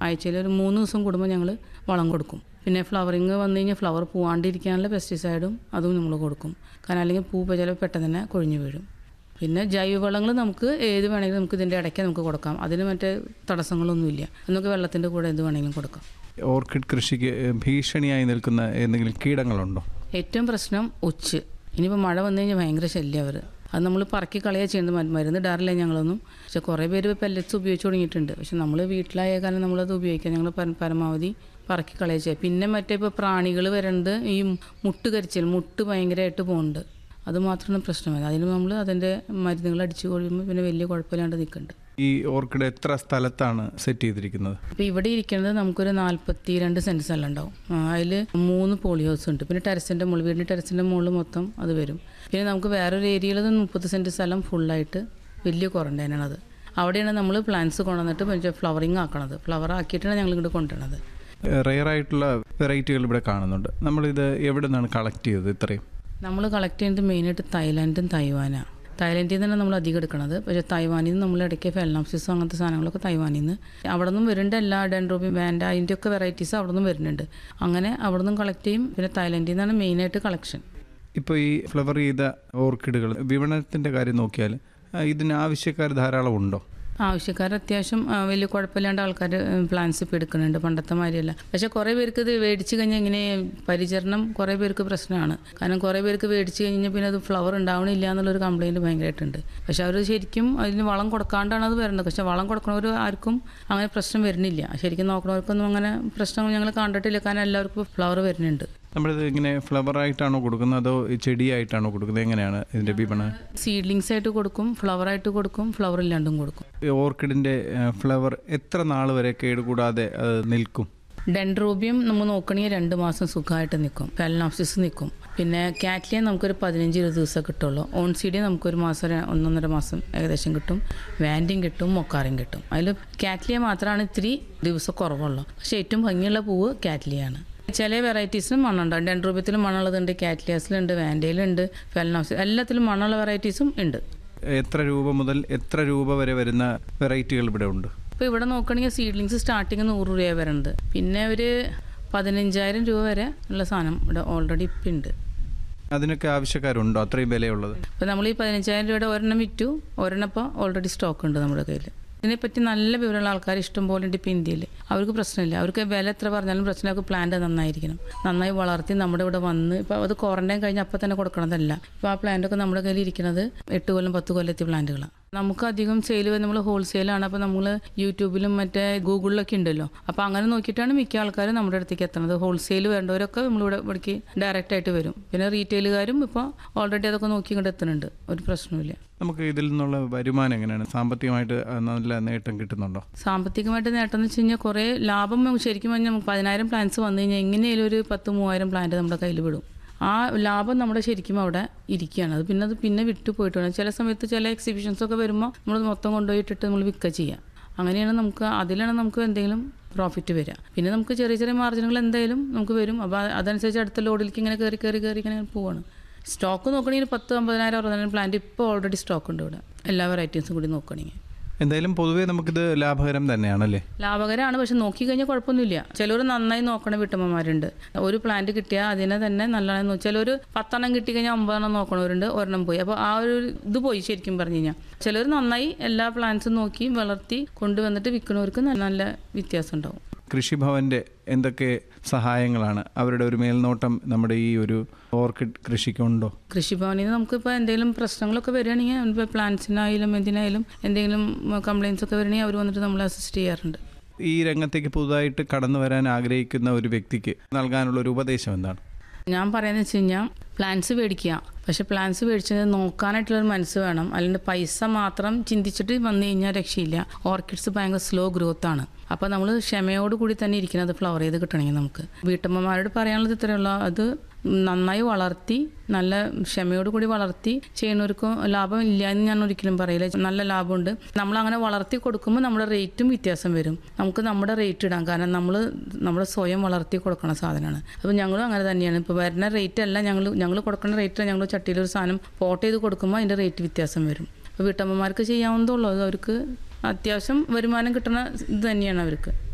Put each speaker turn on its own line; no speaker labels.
ആഴ്ചയിൽ ഒരു മൂന്ന് ദിവസം കൂടുമ്പോൾ ഞങ്ങൾ വളം കൊടുക്കും പിന്നെ ഫ്ലവറിങ് വന്നു കഴിഞ്ഞാൽ ഫ്ലവർ പോവാണ്ടിരിക്കാനുള്ള പെസ്റ്റിസൈഡും അതും നമ്മൾ കൊടുക്കും കാരണം അല്ലെങ്കിൽ പൂ ചിലപ്പോൾ പെട്ടെന്ന് തന്നെ കൊഴിഞ്ഞു വീഴും പിന്നെ ജൈവവളങ്ങൾ നമുക്ക് ഏത് വേണമെങ്കിലും നമുക്ക് ഇതിൻ്റെ ഇടയ്ക്ക് നമുക്ക് കൊടുക്കാം അതിന് മറ്റേ തടസ്സങ്ങളൊന്നുമില്ല നമുക്ക് വെള്ളത്തിൻ്റെ കൂടെ എന്ത് വേണമെങ്കിലും കൊടുക്കാം
ഓർക്കിഡ് കൃഷിക്ക് ഭീഷണിയായി നിൽക്കുന്ന എന്തെങ്കിലും കീടങ്ങളുണ്ടോ
ഏറ്റവും പ്രശ്നം ഒച്ച് ഇനിയിപ്പോൾ മഴ വന്നു കഴിഞ്ഞാൽ ഭയങ്കര ശല്യം അവർ അത് നമ്മൾ പറക്കി കളയുക ചെയ്യുന്നത് മ- മരുന്ന് ഇടാറില്ല ഞങ്ങളൊന്നും പക്ഷെ കുറേ പേര് പെല്ലറ്റ്സ് ഉപയോഗിച്ച് തുടങ്ങിയിട്ടുണ്ട് പക്ഷെ നമ്മൾ വീട്ടിലായ കാരണം നമ്മളത് ഉപയോഗിക്കുക ഞങ്ങൾ പര- പരമാവധി പറക്കി കളയുക ചെയ്യുക പിന്നെ മറ്റേ ഇപ്പോൾ പ്രാണികൾ വരുന്നത് ഈ മുട്ട് കരിച്ചൽ മുട്ട് ഭയങ്കരമായിട്ട് പോകുന്നുണ്ട് അത് മാത്രമാണ് പ്രശ്നം അതിന് നമ്മൾ അതിൻ്റെ മരുന്നുകൾ അടിച്ചു കഴിയുമ്പോൾ പിന്നെ വലിയ കുഴപ്പമില്ലാണ്ട് നിൽക്കുന്നുണ്ട്
ഈ ഓർക്കിഡ് എത്ര സ്ഥലത്താണ് സെറ്റ് ചെയ്തിരിക്കുന്നത്
അപ്പോൾ ഇവിടെ ഇരിക്കുന്നത് നമുക്കൊരു നാൽപ്പത്തി രണ്ട് സെൻറ്റ് സ്ഥലം ഉണ്ടാവും അതിൽ മൂന്ന് പോളി ഹൗസ് ഉണ്ട് പിന്നെ ടെറസിൻ്റെ മുകളിൽ വീടിൻ്റെ ടെറസിൻ്റെ മുകളിൽ മൊത്തം അത് വരും പിന്നെ നമുക്ക് വേറൊരു ഏരിയയിൽ മുപ്പത് സെൻറ്റ് സ്ഥലം ഫുള്ളായിട്ട് വലിയ ക്വാറൻറ്റൈനാണ് അത് അവിടെയാണ് നമ്മൾ പ്ലാന്റ്സ് കൊണ്ടുവന്നിട്ട് മറ്റേ ഫ്ലവറിങ് ആക്കണത് ഫ്ലവർ ആക്കിയിട്ടാണ് ഞങ്ങൾ ഇങ്ങോട്ട് കൊണ്ടുവരണത്
റെയർ ആയിട്ടുള്ള വെറൈറ്റികൾ ഇവിടെ കാണുന്നുണ്ട് നമ്മളിത് എവിടെ നിന്നാണ് കളക്ട് ചെയ്തത് ഇത്രയും
നമ്മൾ കളക്ട് ചെയ്യുന്നത് മെയിനായിട്ട് തായ്ലാൻഡും തൈവാനാണ് തായ്ലാൻഡിൽ നിന്നാണ് നമ്മൾ അധികം എടുക്കുന്നത് പക്ഷേ തൈവാനിൽ നിന്ന് നമ്മൾ ഇടയ്ക്ക് ഫെൽനാപ്സിസും അങ്ങനത്തെ സാധനങ്ങളൊക്കെ തൈവാനിൽ നിന്ന് അവിടെ നിന്നും വരുന്നുണ്ട് എല്ലാ ഡെൻഡ്രോബി വാൻഡ അതിൻ്റെ ഒക്കെ വെറൈറ്റീസ് അവിടെ നിന്നും വരുന്നുണ്ട് അങ്ങനെ അവിടെ നിന്നും കളക്ട് ചെയ്യും പിന്നെ തായ്ലാൻഡിൽ നിന്നാണ് മെയിനായിട്ട് കളക്ഷൻ
ഇപ്പോൾ ഈ ഫ്ലവർ ചെയ്ത ഓർക്കിഡുകൾ വിപണനത്തിൻ്റെ കാര്യം നോക്കിയാൽ ആ, ഇതിന് ആവശ്യക്കാർ ധാരാളം ഉണ്ടോ
ആവശ്യക്കാർ അത്യാവശ്യം ആ, വലിയ കുഴപ്പമില്ലാണ്ട് ആൾക്കാർ പ്ലാൻസ് ഇപ്പോൾ എടുക്കുന്നുണ്ട് പണ്ടത്തെ മാതിരിയല്ല പക്ഷേ കുറേ പേർക്ക് ഇത് മേടിച്ച് കഴിഞ്ഞാൽ ഇങ്ങനെ പരിചരണം കുറേ പേർക്ക് പ്രശ്നമാണ് കാരണം കുറേ പേർക്ക് മേടിച്ച് കഴിഞ്ഞാൽ പിന്നെ അത് ഫ്ലവർ ഉണ്ടാവണില്ല എന്നുള്ളൊരു കംപ്ലയിൻറ്റ് ഭയങ്കരമായിട്ടുണ്ട് പക്ഷെ അവർ ശരിക്കും അതിന് വളം കൊടുക്കാണ്ടാണ് അത് വരുന്നത് പക്ഷെ വളം കൊടുക്കുന്നവർ ആർക്കും അങ്ങനെ പ്രശ്നം വരുന്നില്ല ശരിക്കും നോക്കണവർക്കൊന്നും അങ്ങനെ പ്രശ്നം ഞങ്ങൾ കണ്ടിട്ടില്ല കാരണം എല്ലാവർക്കും ഫ്ലവർ വരുന്നുണ്ട്
നമ്മളിത് ഇങ്ങനെ ഫ്ലവർ ആയിട്ടാണോ കൊടുക്കുന്നത് അതോ ഈ ചെടിയായിട്ടാണോ കൊടുക്കുന്നത് എങ്ങനെയാണ് ഇതിൻ്റെ വിപണനം
സീഡ്ലിങ്സ് ആയിട്ട് കൊടുക്കും ഫ്ലവർ ആയിട്ട് കൊടുക്കും ഫ്ലവർ ഇല്ലാണ്ടും കൊടുക്കും
ഈ ഓർക്കിഡിൻ്റെ ഫ്ലവർ എത്ര നാൾ വരെ കേടുകൂടാതെ അത് നിൽക്കും
ഡെൻഡ്രോബിയം നമ്മൾ നോക്കണമെങ്കിൽ രണ്ട് മാസം സുഖമായിട്ട് നിൽക്കും ഫെലനോപ്സിസ് നിൽക്കും പിന്നെ കാറ്റ്ലിയ നമുക്കൊരു പതിനഞ്ച് ഇരുപത് ദിവസം കിട്ടുള്ളൂ ഓൺസീഡിയ നമുക്കൊരു മാസം ഒരു ഒന്നൊന്നര മാസം ഏകദേശം കിട്ടും വാൻഡിയും കിട്ടും മൊക്കാറും കിട്ടും അതിൽ കാറ്റ്ലിയ മാത്രമാണ് ഇത്തിരി ദിവസം കുറവുള്ളൂ പക്ഷേ ഏറ്റവും ഭംഗിയുള്ള പൂവ് കാറ്റ്ലിയാണ് ചില വെറൈറ്റീസിനും മണ്ണുണ്ടാവും ഡെൻഡ്രോബിയത്തിലും മണ്ണുള്ളതുണ്ട് കാറ്റ്ലിയാസിലുണ്ട് വാൻഡയിലുണ്ട് ഫെലനോപ്സിസ് എല്ലാത്തിലും മണ്ണുള്ള വെറൈറ്റീസും ഉണ്ട്
എത്ര രൂപ മുതൽ എത്ര രൂപ വരെ വരുന്ന വെറൈറ്റികൾ ഇവിടെ ഉണ്ട്
ഇപ്പോൾ ഇവിടെ നോക്കുകയാണെങ്കിൽ സീഡ്ലിങ്സ് സ്റ്റാർട്ടിങ് നൂറ് രൂപയാണ് വരുന്നത് പിന്നെ ഒരു പതിനഞ്ചായിരം രൂപ വരെ ഉള്ള സാധനം ഇവിടെ ഓൾറെഡി ഇപ്പം ഉണ്ട്
അതിനൊക്കെ ആവശ്യക്കാരുണ്ടോ അത്രയും വിലയുള്ളത്
അപ്പോൾ നമ്മൾ ഈ പതിനഞ്ചായിരം രൂപയുടെ ഒരെണ്ണം വിറ്റു ഒരെണ്ണം ഇപ്പോൾ ഓൾറെഡി സ്റ്റോക്ക് ഉണ്ട് നമ്മുടെ കയ്യിൽ ഇതിനെപ്പറ്റി നല്ല വിവരമുള്ള ആൾക്കാർ ഇഷ്ടം പോലെ ഉണ്ട് ഇപ്പോൾ ഇന്ത്യയിൽ അവർക്ക് പ്രശ്നമില്ല അവർക്ക് വില എത്ര പറഞ്ഞാലും പ്രശ്നമില്ല അവർക്ക് പ്ലാന്റ് നന്നായിരിക്കണം നന്നായി വളർത്തി നമ്മുടെ ഇവിടെ വന്ന് ഇപ്പോൾ അത് ക്വാറന്റൈൻ കഴിഞ്ഞ് അപ്പം തന്നെ കൊടുക്കണതല്ല ഇപ്പോൾ ആ പ്ലാന്റൊക്കെ നമ്മുടെ കയ്യിൽ ഇരിക്കുന്നത് എട്ട് കൊല്ലം പത്ത് കൊല്ലത്തെ പ്ലാന്റുകളാണ് നമുക്ക് അധികം സെയിൽ നമ്മൾ ഹോൾസെയിലാണ് അപ്പോൾ നമ്മൾ യൂട്യൂബിലും മറ്റേ ഗൂഗിളിലൊക്കെ ഉണ്ടല്ലോ അപ്പോൾ അങ്ങനെ നോക്കിയിട്ടാണ് മിക്ക ആൾക്കാരും നമ്മുടെ അടുത്തേക്ക് എത്തുന്നത് ഹോൾസെയിൽ വേണ്ടവരൊക്കെ നമ്മളിവിടെ ഇവിടേക്ക് ഡയറക്റ്റ് ആയിട്ട് വരും പിന്നെ റീറ്റെയിലുകാരും ഇപ്പോൾ ഓൾറെഡി അതൊക്കെ നോക്കി ഇങ്ങോട്ട് എത്തുന്നുണ്ട് ഒരു പ്രശ്നവുമില്ല
നമുക്ക് ഇതിൽ നിന്നുള്ള വരുമാനം എങ്ങനെയാണ് സാമ്പത്തികമായിട്ട് ആ, നല്ല നേട്ടം കിട്ടുന്നുണ്ടോ
സാമ്പത്തികമായിട്ട് നേട്ടം എന്ന് വെച്ച് കഴിഞ്ഞാൽ കുറേ ലാഭം നമുക്ക് ശരിക്കും പറഞ്ഞാൽ നമുക്ക് പതിനായിരം പ്ലാന്റ്സ് വന്നു കഴിഞ്ഞാൽ എങ്ങനെയായാലും ഒരു പത്ത് മൂവായിരം പ്ലാന്റ് നമ്മുടെ കയ്യിൽ വിടും ആ ലാഭം നമ്മുടെ ശരിക്കും അവിടെ ഇരിക്കുകയാണ് അത് പിന്നെ അത് പിന്നെ വിട്ടു പോയിട്ട് വേണം ചില സമയത്ത് ചില എക്സിബിഷൻസ് ഒക്കെ വരുമ്പോൾ നമ്മൾ മൊത്തം കൊണ്ടുപോയിട്ടിട്ട് നമ്മൾ വിൽക്കുക ചെയ്യുക അങ്ങനെയാണ് നമുക്ക് അതിലാണ് നമുക്ക് എന്തെങ്കിലും പ്രോഫിറ്റ് വരിക പിന്നെ നമുക്ക് ചെറിയ ചെറിയ മാർജിനുകൾ എന്തായാലും നമുക്ക് വരും അപ്പോൾ അതനുസരിച്ച് അടുത്ത ലോഡിലേക്ക് ഇങ്ങനെ കയറി കയറി കയറി ഇങ്ങനെ പോവാണ് സ്റ്റോക്ക് നോക്കണമെങ്കിൽ പത്ത് അമ്പതിനായിരം അറുപതിനായിരം പ്ലാന്റ് ഇപ്പോൾ ഓൾറെഡി സ്റ്റോക്ക് ഉണ്ട് ഇവിടെ എല്ലാ വെറൈറ്റീസും കൂടി നോക്കണമെങ്കിൽ
എന്തായാലും പൊതുവേ നമുക്കിത് ലാഭകരം തന്നെയാണല്ലേ
ലാഭകരമാണ് പക്ഷെ നോക്കിക്കഴിഞ്ഞാൽ കുഴപ്പമൊന്നുമില്ല ചിലർ നന്നായി നോക്കണ വീട്ടമ്മമാരുണ്ട് ഒരു പ്ലാന്റ് കിട്ടിയാൽ അതിനെ തന്നെ നല്ലോണം നോക്കി ചിലർ പത്തെണ്ണം കിട്ടിക്കഴിഞ്ഞാൽ ഒമ്പതെണ്ണം നോക്കണവരുണ്ട് ഒരെണ്ണം പോയി അപ്പോൾ ആ ഒരു ഇത് പോയി ശരിക്കും പറഞ്ഞു കഴിഞ്ഞാൽ ചിലർ നന്നായി എല്ലാ പ്ലാന്റ്സും നോക്കി വളർത്തി കൊണ്ടുവന്നിട്ട് വിൽക്കുന്നവർക്ക് നല്ല നല്ല വ്യത്യാസം ഉണ്ടാവും
കൃഷിഭവന്റെ എന്തൊക്കെ സഹായങ്ങളാണ് അവരുടെ ഒരു മേൽനോട്ടം നമ്മുടെ ഈ ഒരു ഓർക്കിഡ് കൃഷിക്കുണ്ടോ
കൃഷിഭവനിൽ നിന്ന് നമുക്കിപ്പോൾ എന്തെങ്കിലും പ്രശ്നങ്ങളൊക്കെ വരികയാണെങ്കിൽ ഇപ്പോൾ പ്ലാന്റ്സിനായാലും എന്തിനായാലും എന്തെങ്കിലും കംപ്ലയിൻസ് ഒക്കെ വരികയാണെങ്കിൽ അവർ വന്നിട്ട് നമ്മളെ അസിസ്റ്റ് ചെയ്യാറുണ്ട്
ഈ രംഗത്തേക്ക് പുതുതായിട്ട് കടന്നു വരാൻ ആഗ്രഹിക്കുന്ന ഒരു വ്യക്തിക്ക് നൽകാനുള്ള ഒരു ഉപദേശം എന്താണ്
ഞാൻ പറയുന്നത് വെച്ച് കഴിഞ്ഞാൽ പ്ലാൻസ് മേടിക്കുക പക്ഷെ പ്ലാൻസ് മേടിച്ചത് നോക്കാനായിട്ടുള്ളൊരു മനസ്സ് വേണം അല്ലാണ്ട് പൈസ മാത്രം ചിന്തിച്ചിട്ട് വന്നു കഴിഞ്ഞാൽ രക്ഷയില്ല ഓർക്കിഡ്സ് ഭയങ്കര സ്ലോ ഗ്രോത്ത് ആണ് അപ്പോൾ നമ്മൾ ക്ഷമയോട് കൂടി തന്നെ ഇരിക്കണം അത് ഫ്ലവർ ചെയ്ത് കിട്ടണമെങ്കിൽ നമുക്ക് വീട്ടമ്മമാരോട് പറയാനുള്ളത് ഇത്രയുള്ള അത് നന്നായി വളർത്തി നല്ല ക്ഷമയോട് കൂടി വളർത്തി ചെയ്യുന്നവർക്കും ലാഭം ഇല്ല എന്ന് ഞാൻ ഒരിക്കലും പറയില്ല നല്ല ലാഭമുണ്ട് നമ്മൾ അങ്ങനെ വളർത്തി കൊടുക്കുമ്പോൾ നമ്മുടെ റേറ്റും വ്യത്യാസം വരും നമുക്ക് നമ്മുടെ റേറ്റ് ഇടാം കാരണം നമ്മൾ നമ്മുടെ സ്വയം വളർത്തി കൊടുക്കണ സാധനമാണ് അപ്പോൾ ഞങ്ങളും അങ്ങനെ തന്നെയാണ് ഇപ്പോൾ വരുന്ന റേറ്റ് അല്ല ഞങ്ങൾ ഞങ്ങൾ കൊടുക്കുന്ന റേറ്റ് ഞങ്ങൾ ചട്ടിയിലൊരു സാധനം പോട്ട് ചെയ്ത് കൊടുക്കുമ്പോൾ അതിൻ്റെ റേറ്റ് വ്യത്യാസം വരും അപ്പോൾ വീട്ടമ്മമാർക്ക് ചെയ്യാവുന്നതുള്ളൂ അത് അവർക്ക് അത്യാവശ്യം വരുമാനം കിട്ടുന്ന ഇത് തന്നെയാണ് അവർക്ക്